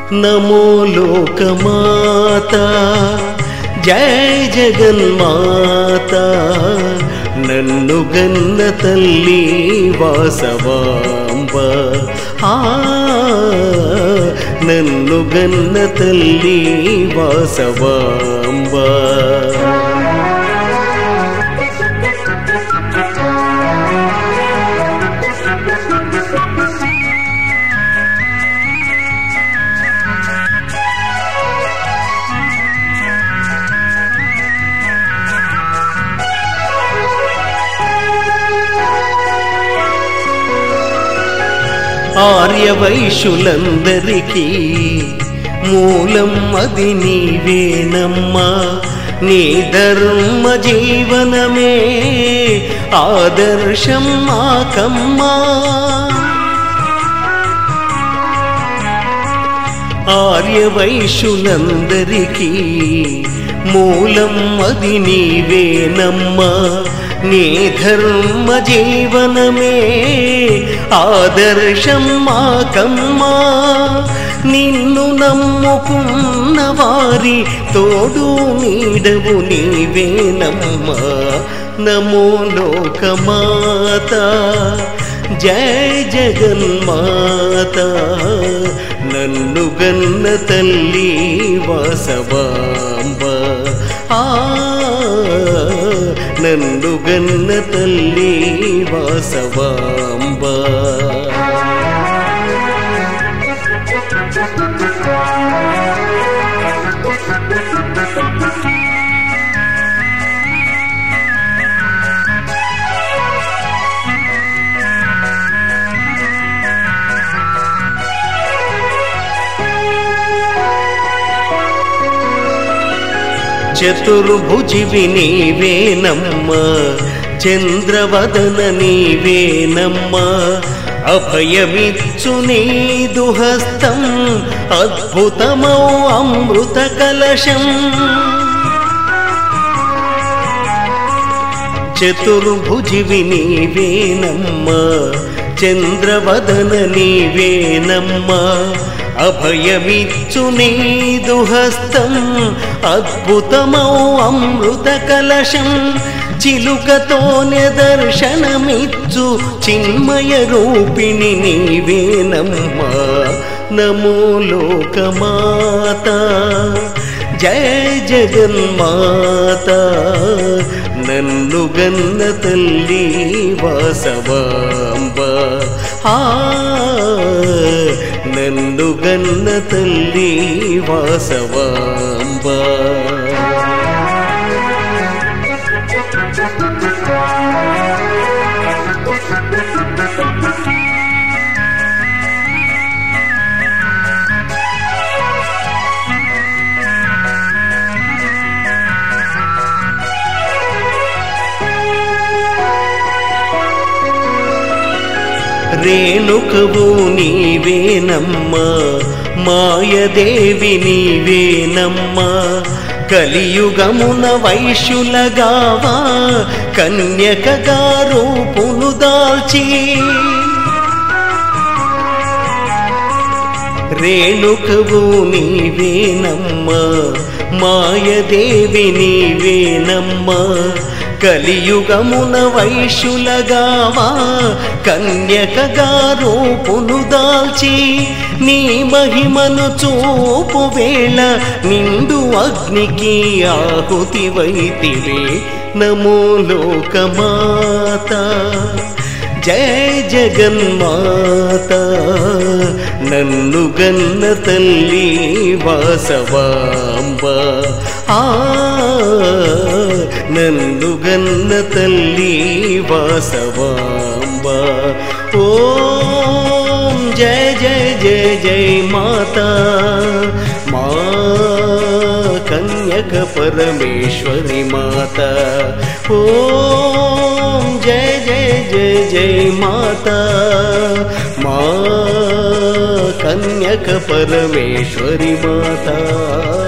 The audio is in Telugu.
నమో లోకమాత జయ జగన్మాత నన్ను గన్న తల్లి వాసవాంబ ఆ నన్ను గన్న తల్లి వాసవాంబ ఆర్యవైశ్యులందరికీ మూలం అది నీవేనమ్మా నీ ధర్మ జీవనమే ఆదర్శం మాకమ్మా ఆర్యవైశ్యులందరికీ మూలం అది నీవేనమ్మా నీ ధర్మ జీవనమే ఆదర్శం మాకమ్మా నిన్ను నమ్ముకున్న వారి తోడు నీడవు నీవేనమ్మా నమో లోకమాత జయ జగన్మాత నన్ను గన్న తల్లి వాసవాంబ ఆ నన్ను గన్న తల్లి వాసవాంబ చతుర్భుజివి నీవేనమ్మ చంద్రవదన నీవేనమ్మ అభయమిచ్చు నీదు హస్తం అద్భుతమౌ అమృత కలశం చతుర్భుజివి నీవేనమ్మ చంద్రవదన నీవేనమ్మ అభయమిచ్చు నీదు హస్తం అద్భుతమౌ అమృత కలశం చిలుకతోనే దర్శనమిచ్చు చిన్మయ రూపిణి నీవేనమ్మా నమో లోకమాత జయ జగన్మాత నన్ను గన్న తల్లి వాసవాంబ ఆ నన్ను గన్న తల్లి వాసవాంబ రేణుకవు నీవేనమ్మా మాయదేవి నీవేనమ్మా కలియుగమున వైశ్యులగావా కన్యకగా రూపును దాల్చి రేణుకవు నీవేనమ్మా మాయదేవి నీవేనమ్మా కలియుగమున వైశ్యులగావా కన్యకగా రూపును దాల్చి నీ మహిమను చూపు వేళ నిండు అగ్నికి ఆహుతి వైతివే నమో లోకమాత జయ జగన్మాత నన్ను గన్న తల్లి వాసవాంబ ఆ నన్ను గన్న తల్లి వాసవాంబ ఓం జయ జయ జయ జయ మాత మా కన్యక పరమేశ్వరి మాత ఓం జయ జయ జయ జయ మాత మా కన్యక పరమేశ్వరి మాత